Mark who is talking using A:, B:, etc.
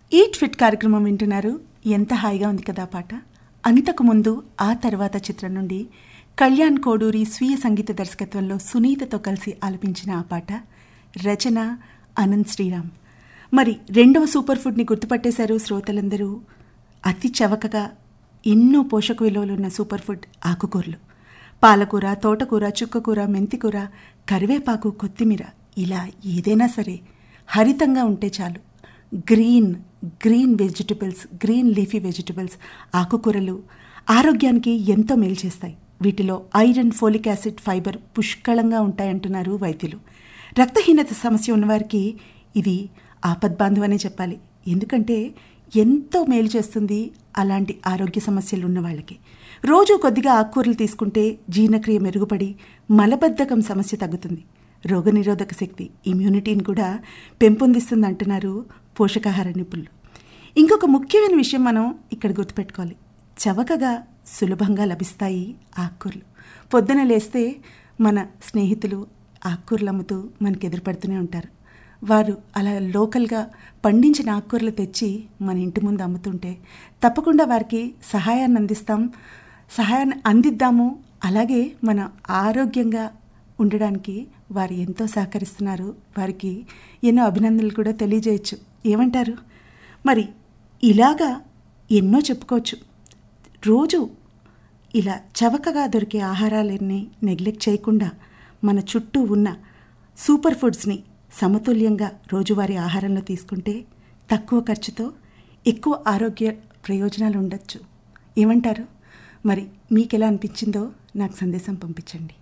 A: eat fit కార్యక్రమం వింటున్నారు ఎంత హాయిగా ఉంది కదా ఆ పాట అంతకు ముందు ఆ తర్వాత చిత్రం నుండి కళ్యాణ్ కోడూరి స్వీయ సంగీత దర్శకత్వంలో సునీతతో కలిసి ఆలపించిన ఆ పాట రచన అనంత్ శ్రీరామ్ మరి రెండవ సూపర్ ఫుడ్ని గుర్తుపట్టేశారు శ్రోతలందరూ అతి చవకగా ఎన్నో పోషక విలువలున్న సూపర్ ఫుడ్ ఆకుకూరలు పాలకూర తోటకూర చుక్కకూర మెంతికూర కరివేపాకు కొత్తిమీర ఇలా ఏదైనా సరే హరితంగా ఉంటే చాలు green green vegetables green leafy vegetables ఆకుకూరలు ఆరోగ్యానికి ఎంతో మేలు చేస్తాయి వీటిలో ఐరన్ ఫోలిక్ యాసిడ్ ఫైబర్ పుష్కళంగా ఉంటాయంటున్నారు వైద్యులు రక్తహీనత సమస్య ఉన్నవారికి ఇది ఆపద్బాంధవనే చెప్పాలి ఎందుకంటే ఎంతో మేలు చేస్తుంది అలాంటి ఆరోగ్య సమస్యలు ఉన్న వాళ్ళకి రోజు కొద్దిగా ఆకుకూరలు తీసుకుంటే జీర్ణక్రియ మెరుగుపడి మలబద్ధకం సమస్య తగ్గుతుంది రోగనిరోధక శక్తి ఇమ్యూనిటీని కూడా పెంపొందిస్తుంది అంటున్నారు పోషకాహార నిపుణులు ఇంకొక ముఖ్యమైన విషయం మనం ఇక్కడ గుర్తుపెట్టుకోవాలి చవకగా సులభంగా లభిస్తాయి ఆకుకూరలు పొద్దున లేస్తే మన స్నేహితులు ఆకుకూరలు అమ్ముతూ మనకు ఎదురుపడుతూనే ఉంటారు వారు అలా లోకల్గా పండించిన ఆకుకూరలు తెచ్చి మన ఇంటి ముందు అమ్ముతుంటే తప్పకుండా వారికి సహాయాన్ని అందిస్తాం సహాయాన్ని అందిద్దాము అలాగే మన ఆరోగ్యంగా ఉండడానికి వారు ఎంతో సహకరిస్తున్నారు వారికి ఎన్నో అభినందనలు కూడా తెలియజేయచ్చు ఏమంటారు మరి ఇలాగా ఎన్నో చెప్పుకోవచ్చు రోజు ఇలా చవకగా దొరికే ఆహారాలన్నీ నెగ్లెక్ట్ చేయకుండా మన చుట్టూ ఉన్న సూపర్ ఫుడ్స్ని సమతుల్యంగా రోజువారీ ఆహారంలో తీసుకుంటే తక్కువ ఖర్చుతో ఎక్కువ ఆరోగ్య ప్రయోజనాలు ఉండొచ్చు ఏమంటారు మరి మీకు ఎలా అనిపించిందో నాకు సందేశం పంపించండి